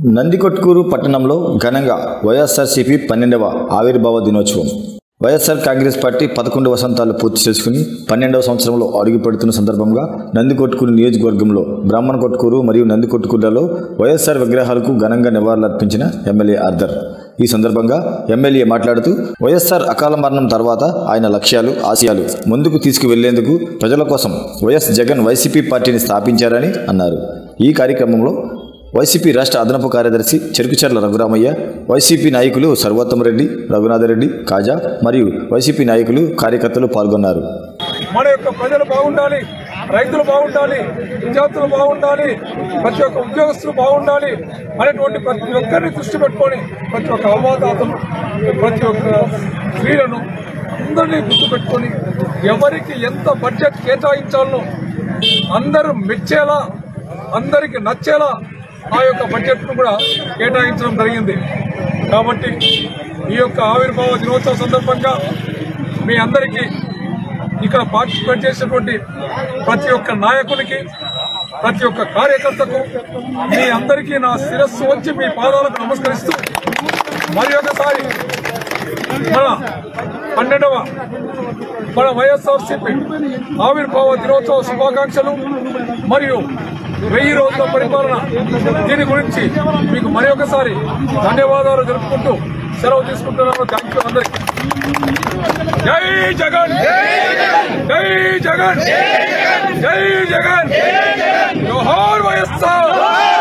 నందికొట్కూరు పట్టణంలో ఘనంగా వైఎస్ఆర్సీపీ పన్నెండవ ఆవిర్భావ దినోత్సవం వైఎస్ఆర్ కాంగ్రెస్ పార్టీ పదకొండు వసంతాలు పూర్తి చేసుకుని పన్నెండవ సంవత్సరంలో అడుగు పెడుతున్న సందర్భంగా నందికొట్కూరు నియోజకవర్గంలో బ్రాహ్మణ కొట్కూరు మరియు నందికొట్కూరులలో వైఎస్ఆర్ విగ్రహాలకు ఘనంగా నివాళులర్పించిన ఎమ్మెల్యే ఆర్దర్ ఈ సందర్భంగా ఎమ్మెల్యే మాట్లాడుతూ వైఎస్ఆర్ అకాల మరణం తర్వాత ఆయన లక్ష్యాలు ఆశయాలు ముందుకు తీసుకువెళ్లేందుకు ప్రజల కోసం వైఎస్ జగన్ వైసీపీ పార్టీని స్థాపించారని అన్నారు ఈ కార్యక్రమంలో వైసీపీ రాష్ట్ర అదనపు కార్యదర్శి చెరుకుచర్ల రఘురామయ్య వైసీపీ నాయకులు సర్వోత్తమరెడ్డి రఘునాథరెడ్డి కాజా మరియు వైసీపీ నాయకులు కార్యకర్తలు పాల్గొన్నారు మన యొక్క ప్రజలు బాగుండాలి రైతులు బాగుండాలి విద్యార్థులు బాగుండాలి ప్రతి ఒక్క ఉద్యోగస్తులు బాగుండాలి అనేటువంటి ప్రతి ఒక్కరిని దృష్టి పెట్టుకొని ప్రతి ఒక్క అవాదాతను ప్రతి ఒక్క స్త్రీలను అందరినీ గుర్తు పెట్టుకొని ఎవరికి ఎంత బడ్జెట్ కేటాయించాలనో అందరూ మెచ్చేలా అందరికి నచ్చేలా ఆ యొక్క బడ్జెట్ను కూడా కేటాయించడం జరిగింది కాబట్టి ఈ యొక్క ఆవిర్భావ దినోత్సవ సందర్భంగా మీ అందరికీ ఇక్కడ పార్టిసిపేట్ చేసినటువంటి ప్రతి ఒక్క నాయకునికి ప్రతి ఒక్క కార్యకర్తకు మీ అందరికీ నా శిరస్సు వచ్చి మీ పాదాలకు నమస్కరిస్తూ మరి ఒకసారి మన పన్నెండవ మన వైఎస్ఆర్సీపీ ఆవిర్భావ దినోత్సవ శుభాకాంక్షలు మరియు వెయ్యి రోజుల పరిపాలన దీని గురించి మీకు మరి ఒకసారి ధన్యవాదాలు జరుపుకుంటూ సెలవు తీసుకుంటున్నాను థ్యాంక్ యూ అందరికీ జై జగన్ జై జగన్ జై జగన్ జోహార్ వైఎస్ఆర్